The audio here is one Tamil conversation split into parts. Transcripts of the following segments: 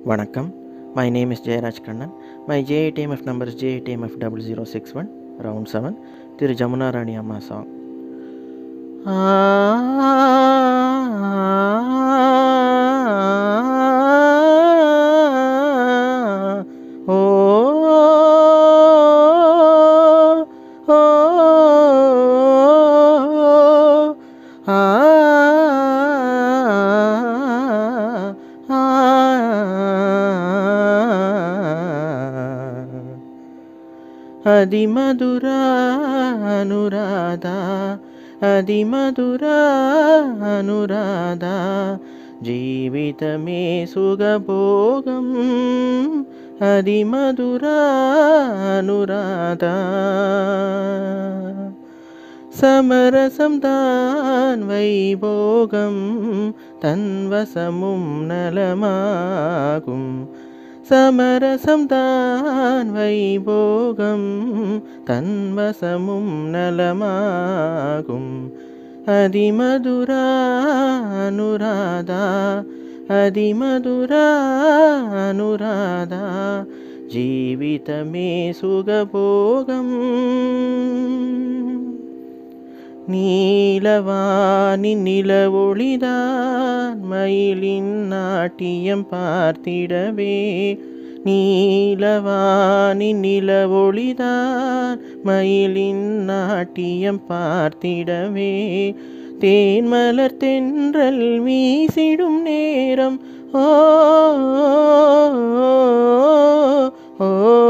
வணக்கம் my name is Jayaraj Kannan my JADMF number is JADMF double zero six one round seven Thiru Jamuna Rani அம்மா சாங் ஓ ஓ ஆ அதிமதுர அனுராதா அதிமதுர அனுராதா జీవితమే సుగభోగం అది మధురా అనురాధా சமரசம் தான் வைபோகம் தன்வசமும் நலமாகும் சமரசம் தான் வைபோகம் தன்வசமும் நலமாகும் அதிமதுரா அனுராதா அதிமதுரா அனுராதா ஜீவிதமே சுகபோகம் நீலவானின் நில ஒளிதான் மயிலின் நாட்டியம் பார்த்திடவே நீலவானின் நில ஒளிதான் மயிலின் நாட்டியம் பார்த்திடவே தேன்மலர் தென்றல் வீசிடும் நேரம் ஓ ஓ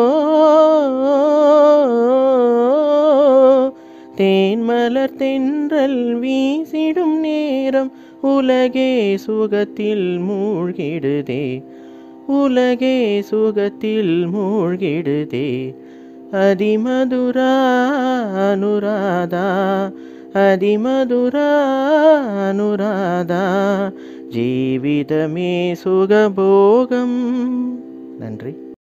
தேன்மலர் தென்றல் வீசிடும் நேரம் உலகே சுகத்தில் மூழ்கிடுதே உலகே சுகத்தில் மூழ்கிடுதே அதிமதுரா அனுராதா அதிமதுரா அனுராதா ஜீவிதமே சுகபோகம் நன்றி